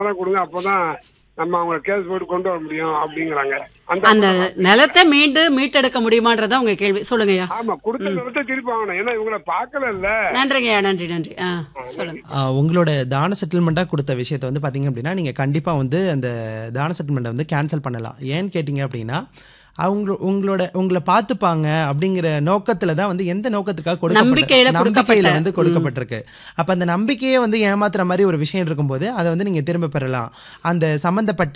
தான் கொடுங்க அப்பதான் நம்ம அவங்க கேஸ் போட்டு கொண்டு வர முடியும் அப்படிங்கிறாங்க அந்த அந்த நிலத்தை மீண்டும் மீட்டெடுக்க முடியுமான்றதா உங்க கேள்வி சொல்லுங்கய்யா ஆமா கொடுத்த நிலத்தை திருப்பி ஆகணும் ஏன்னா இவங்கள பார்க்கல இல்ல நன்றிங்கய்யா நன்றி நன்றி ஆ சொல்லுங்க ஆ, உங்களோட தான செட்டில்மெண்ட்டாக கொடுத்த விஷயத்தை வந்து பார்த்தீங்க அப்படின்னா நீங்கள் கண்டிப்பாக வந்து அந்த தான செட்டில்மெண்ட்டை வந்து கேன்சல் பண்ணலாம் ஏன்னு கேட்டிங்க அப்படின்னா அவங்க உங்களோட உங்களை பார்த்துப்பாங்க அப்படிங்கிற நோக்கத்துல தான் வந்து எந்த நோக்கத்துக்காக கொடுக்கப்பட்ட- நம்பிக்கையில நம்பிக்கையில கொடுக்கப்பட்ட- வந்து கொடுக்கப்பட்டிருக்கு அப்ப அந்த நம்பிக்கையே வந்து ஏமாத்துற மாதிரி ஒரு விஷயம் இருக்கும்போது அதை வந்து நீங்க திரும்ப பெறலாம் அந்த சம்பந்தப்பட்ட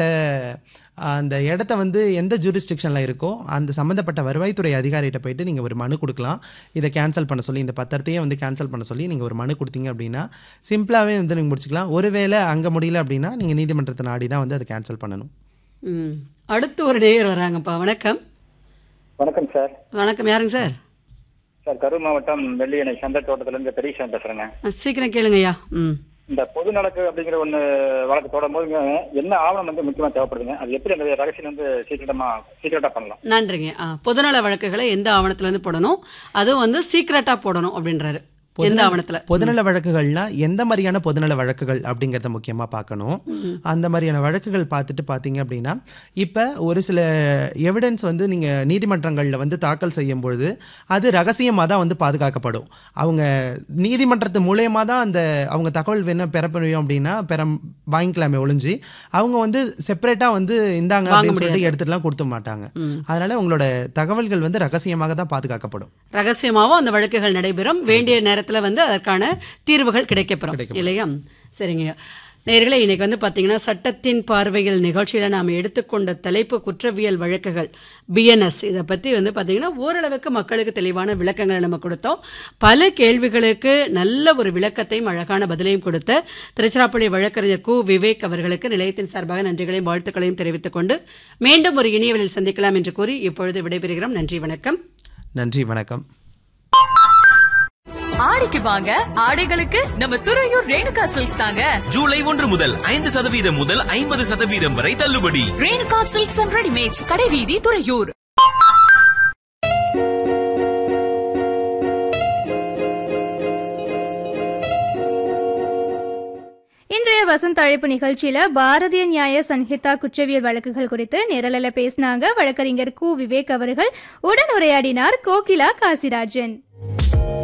அந்த இடத்த வந்து எந்த ஜூரிஸ்டிக்ஷன்ல இருக்கோ அந்த சம்பந்தப்பட்ட வருவாய்த்துறை அதிகாரிகிட்ட போயிட்டு நீங்க ஒரு மனு கொடுக்கலாம் இதை கேன்சல் பண்ண சொல்லி இந்த பத்திரத்தையே வந்து கேன்சல் பண்ண சொல்லி நீங்க ஒரு மனு கொடுத்தீங்க அப்படின்னா சிம்பிளாவே வந்து நீங்க முடிச்சுக்கலாம் ஒருவேளை அங்க முடியல அப்படின்னா நீங்க நீதிமன்றத்தை நாடி தான் வந்து அதை கேன்சல் பண்ணணும் ம் அடுத்து ஒரு நேயர் வராங்கப்பா வணக்கம் வணக்கம் சார் வணக்கம் யாருங்க சார் சார் கரூர் மாவட்டம் வெள்ளியணை சந்தை தோட்டத்துல இருந்து பெரியசாமி பேசுறேங்க ஆ, சீக்கிரம் கேளுங்கய்யா ம் இந்த பொது நடக்கு அப்படிங்கிற ஒண்ணு வழக்கு தொடரும் போதுங்க என்ன ஆவணம் வந்து முக்கியமா தேவைப்படுதுங்க அது எப்படி அந்த ரகசியம் வந்து சீக்கிரமா சீக்கிரட்டா பண்ணலாம் நன்றிங்க ஆ பொதுநல வழக்குகளை எந்த ஆவணத்துல இருந்து போடணும் அதுவும் வந்து சீக்கிரட்டா போடணும் அப்படின்றாரு எந்த ஆவணத்துல பொதுநல வழக்குகள்னா எந்த மாதிரியான பொதுநல வழக்குகள் அப்படிங்கிறத முக்கியமாக பார்க்கணும் அந்த மாதிரியான வழக்குகள் பார்த்துட்டு பார்த்தீங்க அப்படின்னா இப்போ ஒரு சில எவிடன்ஸ் வந்து நீங்கள் நீதிமன்றங்களில் வந்து தாக்கல் செய்யும் பொழுது அது ரகசியமாக தான் வந்து பாதுகாக்கப்படும் அவங்க நீதிமன்றத்து மூலயமா தான் அந்த அவங்க தகவல் வேணும் பெற முடியும் அப்படின்னா பெற வாங்கிக்கலாமே ஒழிஞ்சு அவங்க வந்து செப்பரேட்டாக வந்து இந்தாங்க வாங்க அப்படின்னு சொல்லிட்டு முடியாது. எடுத்துட்டுலாம் கொடுக்க மாட்டாங்க ம். அதனால உங்களோட தகவல்கள் வந்து ரகசியமாக தான் பாதுகாக்கப்படும் ரகசியமாவும் அந்த வழக்குகள் நடைபெறும் வேண்டிய நேரத்துல வந்து அதற்கான தீர்வுகள் கிடைக்கப்பெறும் கிடைக்கப்பெறும். இல்லையா சரிங்க நேர்களே இன்னைக்கு வந்து பாத்தீங்கன்னா சட்டத்தின் பார்வையில் நிகழ்ச்சியில நாம் எடுத்துக்கொண்ட தலைப்பு குற்றவியல் வழக்குகள் பிஎன்எஸ் இதை பத்தி வந்து பாத்தீங்கன்னா ஓரளவுக்கு மக்களுக்கு தெளிவான விளக்கங்களை நம்ம கொடுத்தோம் பல கேள்விகளுக்கு நல்ல ஒரு விளக்கத்தையும் அழகான பதிலையும் கொடுத்த திருச்சிராப்பள்ளி வழக்கறிஞர் கு விவேக் அவர்களுக்கு நிலையத்தின் சார்பாக நன்றிகளையும் வாழ்த்துக்களையும் தெரிவித்துக் கொண்டு மீண்டும் ஒரு இனியவழில் சந்திக்கலாம் என்று கூறி இப்பொழுது விடைபெறுகிறோம் நன்றி வணக்கம் நன்றி வணக்கம் ஆடிக்கு வாங்க ஆடைகளுக்கு நம்ம துறையூர் ரேணுகா சில்க்ஸ் தாங்க ஜூலை ஒன்று முதல் ஐந்து சதவீதம் முதல் ஐம்பது சதவீதம் வரை தள்ளுபடி ரேணுகா சில்க்ஸ் அண்ட் ரெடிமேட்ஸ் கடைவீதி துறையூர் இன்றைய வசந்த் அழைப்பு நிகழ்ச்சியில பாரதிய நியாய சன்ஹிதா குற்றவியல் வழக்குகள் குறித்து நேரலையில பேசினாங்க வழக்கறிஞர் கு விவேக் அவர்கள் உடன் உரையாடினார் கோகிலா காசிராஜன்